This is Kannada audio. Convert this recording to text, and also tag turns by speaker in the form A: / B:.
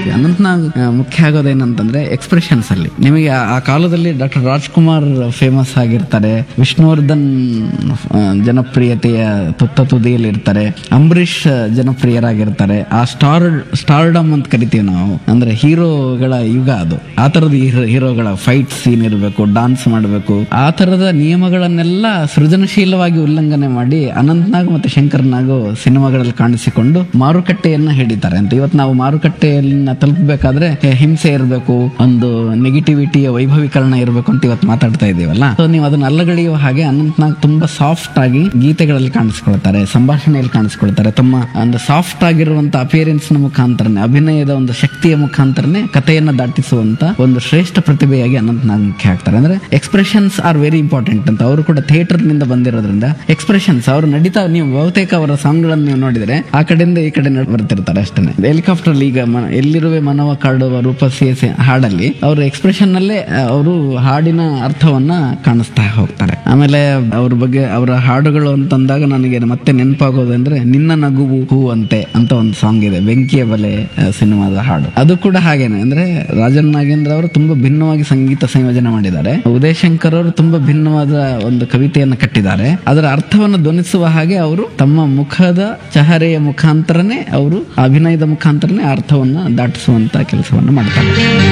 A: ಮಾಡ್ತೀವಿ ಅನಂತನಾಗ್ ಆ, ಮುಖ್ಯ ಆಗೋದೇನಂತಂದ್ರೆ ಎಕ್ಸ್ಪ್ರೆಷನ್ಸ್ ಅಲ್ಲಿ ನಿಮಗೆ ಆ- ಆ ಕಾಲದಲ್ಲಿ ಡಾಕ್ಟರ್ ರಾಜ್ಕುಮಾರ್ ಫೇಮಸ್ ಆಗಿರ್ತಾರೆ ವಿಷ್ಣುವರ್ಧನ್ ಆ, ಜನಪ್ರಿಯತೆಯ ತುತ್ತ ತುದಿಯಲ್ಲಿ ಇರ್ತಾರೆ ಅಂಬರೀಷ್ ಜನಪ್ರಿಯರಾಗಿರ್ತಾರೆ ಆ ಸ್ಟಾರ್ ಸ್ಟಾರ್ಡಮ್ ಅಂತ ಕರಿತೀವಿ ನಾವು ಅಂದ್ರೆ ಹೀರೋಗಳ ಯುಗ ಅದು ಆ ತರದ ಹೀರೋಗಳ ಫೈಟ್ ಸೀನ್ ಇರಬೇಕು ಡಾನ್ಸ್ ಮಾಡಬೇಕು ಆ ತರದ ನಿಯಮಗಳನ್ನೆಲ್ಲ ಸೃಜನಶೀಲವಾಗಿ ಉಲ್ಲಂಘನೆ ಮಾಡಿ ಅನಂತ್ನಾಗ್ ಮತ್ತೆ ಶಂಕರ್ನಾಗ್ ಸಿನಿಮಾಗಳಲ್ಲಿ ಕಾಣಿಸಿಕೊಂಡು ಮಾರುಕಟ್ಟೆಯನ್ನ ಹಿಡಿತಾರೆ ಅಂತ ಇವತ್ತು ನಾವು ಮಾರುಕಟ್ಟೆಯನ್ನ ತಲುಪಬೇಕಾದ್ರೆ ಹಿಂಸೆ ಇರಬೇಕು ಒಂದು ನೆಗೆಟಿವಿಟಿಯ ವೈಭವೀಕರಣ ಇರಬೇಕು ಅಂತ ಇವತ್ತು ಮಾತಾಡ್ತಾ ಇದೀವಲ್ಲ ಸೊ ನೀವು ಅದನ್ನ ಅಲ್ಲಗಳೆಯುವ ಹಾಗೆ ಅನಂತ್ನಾಗ್ ತುಂಬಾ ಸಾಫ್ಟ್ ಆಗಿ ಗೀತೆಗಳಲ್ಲಿ ಕಾಣಿಸ್ಕೊಳ್ತಾರೆ ಸಂಭಾಷಣೆಯಲ್ಲಿ ಕಾಣಿಸ್ಕೊಳ್ತಾರೆ ತಮ್ಮ ಒಂದು ಸಾಫ್ಟ್ ಆಗಿರುವಂತ ಅಪಿಯರೆನ್ಸ್ ನ ಮುಖಾಂತರನೇ ಅಭಿನಯದ ಒಂದು ಶಕ್ತಿಯ ಮುಖಾಂತರನೇ ಕಥೆಯನ್ನ ದಾಟಿಸುವಂತ ಒಂದು ಶ್ರೇಷ್ಠ ಪ್ರತಿಭೆಯಾಗಿ ಅನಂತ್ನಾಗ್ ಮುಖ್ಯ ಆಗ್ತಾರೆ ಅಂದ್ರೆ ಎಕ್ಸ್ಪ್ರೆಷನ್ಸ್ ಆರ್ ವೆರಿ ಇಂಪಾರ್ಟೆಂಟ್ ಅಂತ ಅವರು ಕೂಡ ಥಿಯೇಟರ್ ನಿಂದ ಬಂದಿರೋದ್ರಿಂದ ಎಕ್ಸ್ಪ್ರೆಷನ್ಸ್ ಅವರು ನಡೀತಾ ನೀವು ಬಹುತೇಕ ಅವರ ಸಾಂಗ್ ಗಳನ್ನು ನೀವು ನೋಡಿದ್ರೆ ಆ ಕಡೆಯಿಂದ ಈ ಕಡೆ ನಡ್- ಬರ್ತಿರ್ತಾರೆ ಅಷ್ಟೇ ಹೆಲಿಕಾಪ್ಟರ್ ಈಗ ಮ- ಎಲ್ಲಿರುವೆ ಮನವ ಕಾಡುವ ರೂಪಸಿಯ ಹಾಡಲ್ಲಿ ಅವರು ಎಕ್ಸ್ಪ್ರೆಷನ್ ನಲ್ಲೇ ಅವರು ಹಾಡಿನ ಅರ್ಥವನ್ನ ಕಾಣಿಸ್ತಾ ಹೋಗ್ತಾರೆ ಆಮೇಲೆ ಅವ್ರ ಬಗ್ಗೆ ಅವರ ಹಾಡುಗಳು ಅಂತಂದಾಗ ನನಗೆ ಮತ್ತೆ ನೆನಪಾಗೋದು ಅಂದ್ರೆ ನಿನ್ನ ನಗುವು ಹೂ ಅಂತೆ ಅಂತ ಒಂದು ಸಾಂಗ್ ಇದೆ ಬೆಂಕಿಯ ಬಲೆ ಆ, ಸಿನಿಮಾದ ಹಾಡು ಅದು ಕೂಡ ಹಾಗೇನೆ ಅಂದ್ರೆ ರಾಜನ್ ನಾಗೇಂದ್ರ ಅವರು ತುಂಬಾ ಭಿನ್ನವಾಗಿ ಸಂಗೀತ ಸಂಯೋಜನೆ ಮಾಡಿದ್ದಾರೆ ಉದಯ್ ಶಂಕರ್ ಅವರು ತುಂಬಾ ಭಿನ್ನವಾದ ಒಂದು ಕವಿತೆಯನ್ನು ಕಟ್ಟಿದ್ದಾರೆ ಅದರ ಅರ್ಥವನ್ನು ಧ್ವನಿಸುವ ಹಾಗೆ ಅವರು ತಮ್ಮ ಮುಖದ ಚಹರೆಯ ಮುಖಾಂತರನೇ ಅವರು ಅಭಿನಯದ ಮುಖಾಂತರನೇ ಅರ್ಥವನ್ನ ದಾಟಿಸುವಂತ ಕೆಲಸವನ್ನು ಮಾಡ್ತಾರೆ